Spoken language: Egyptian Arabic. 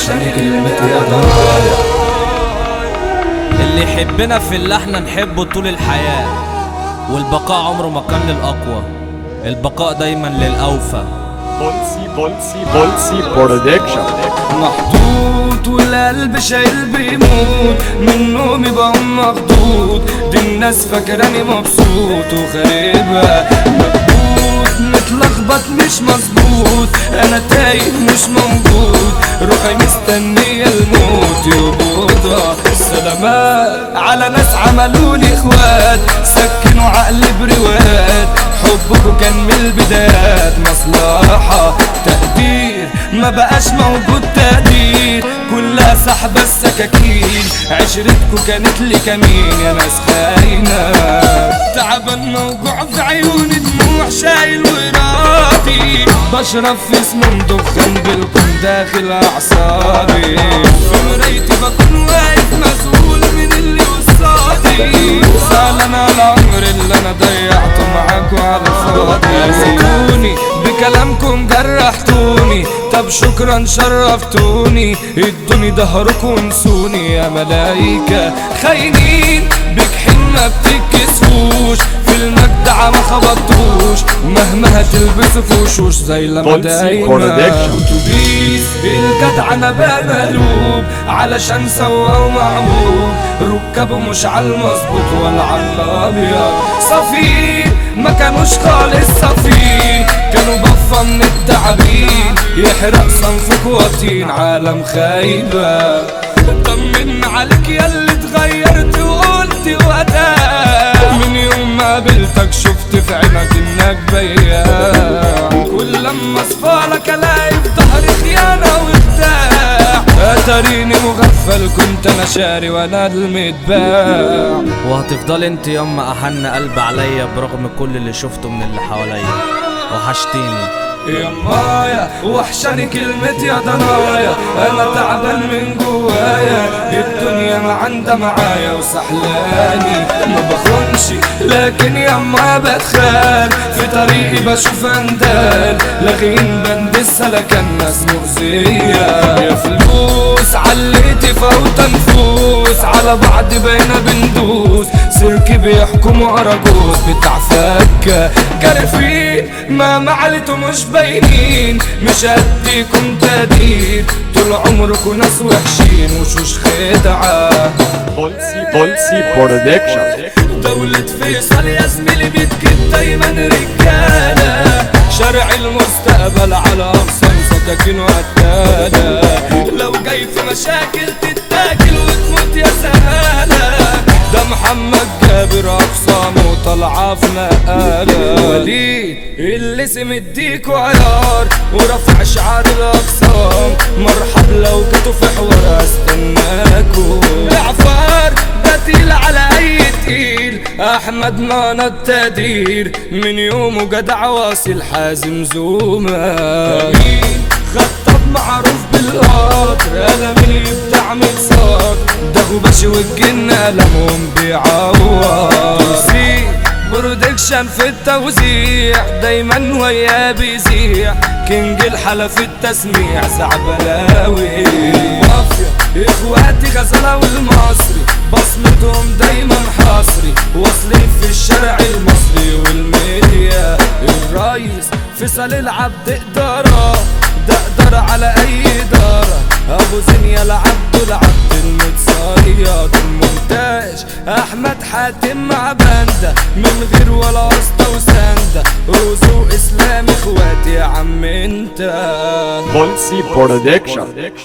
وحشاني كلمة يا ضنايا اللي يحبنا في اللي احنا نحبه طول الحياة والبقاء عمره ما كان للأقوى البقاء دايما للأوفى بولسي بولسي بولسي برودكشن محطوط والقلب شايل بيموت من نومي بقوم مخضوض دي الناس فاكراني مبسوط وخاربها مكبوت متلخبط مش مظبوط انا تايه مش موجود روحي مستنية الموت يقبضها سلامات على ناس عملولي اخوات سكنوا عقلي برواد حبكوا كان من البدايات مصلحة تقدير ما بقاش موجود تقدير كلها سحبة السكاكين عشرتكوا كانت لي كمين يا ناس خاينة تعبان موجوع في عيوني دموع شايل وراضي بشرب في اسم مدخن بالكم داخل اعصابي في مرايتي بكون واقف مسؤول من اللي قصادي زعلان على العمر اللي انا ضيعته معاكوا على الفاضي أذيتوني بكلامكم جرحتوني طب شكرا شرفتوني ادوني ظهركم ونسوني يا ملايكة خاينين بجحيم ما بتتكسفوش في المجدع ما خبطوش مهما هتلبسوا في وشوش زي لما بولسي دايما برودكشن. اتوبيس الجدع انا بقى مقلوب علشان سوا ومعمول ركبه مش على المظبوط ولا على الابيض صفين ما كانوش خالص صفين كانوا بفة من التعبين يحرق صنفك وطين عالم خايبة طمن عليك يا اللي اتغيرت وقلت وقتها من يوم ما قابلتك شفت في عينك انك بياع كل لما اصفالك الاقي في ظهري خيانة وبتاع اتريني مغفل كنت انا شاري وانا المتباع وهتفضل انت يما أحن قلب عليا برغم كل اللي شفته من اللي حواليا وحشتيني يا مايا وحشاني كلمة يا ضنايا انا تعبان من جوايا الدنيا ما عندها معايا وسحلاني ما بخونش لكن يا ما بتخان في طريقي بشوف اندال لاغين بند السلكة الناس مؤذية يا فلوس عليتي فوت نفوس على بعض بينا بندوس سيرك بيحكموا اراجوز بتاع فكة كارفين ما معلتوا مش باينين مش هديكم تقدير طول عمركم ناس وحشين وشوش خدعة بولسي بولسي برودكشن دولة فيصل يا زميلي بتجيب دايما رجالة شرع المستقبل على أقسام سكاكين وقتالة لو جاي في مشاكل تتاكل وتموت يا زمالة ده محمد جابر أقسامه طالعة في نقالة وليد اللي سمديكوا عيار ورفع شعار الأقسام مرحب لو جيتوا في حوار استناكوا جعفر ده تقيل على اي تقيل احمد مانا التقدير من يومه جدع واصل حازم زوما خطاب معروف بالقطر قلم اللي بتاع متصار ده غباشي والجن قلمهم بيعور برودكشن في التوزيع دايما وياه بيزيع كينج الحلا في التسميع زعبلاوي مافيا اخواتي غزالة والمصري بصمتهم دايما حصري واصلين في الشارع المصري والميديا الريس فيصل العبد اقدارة ده اقدر على اي ادارة ابو زنيا العبد العبد المتصيد المونتاج احمد حاتم مع باندا من غير ولا واسطة وسندة رزق اسلام اخواتي يا عم انت بولسي برودكشن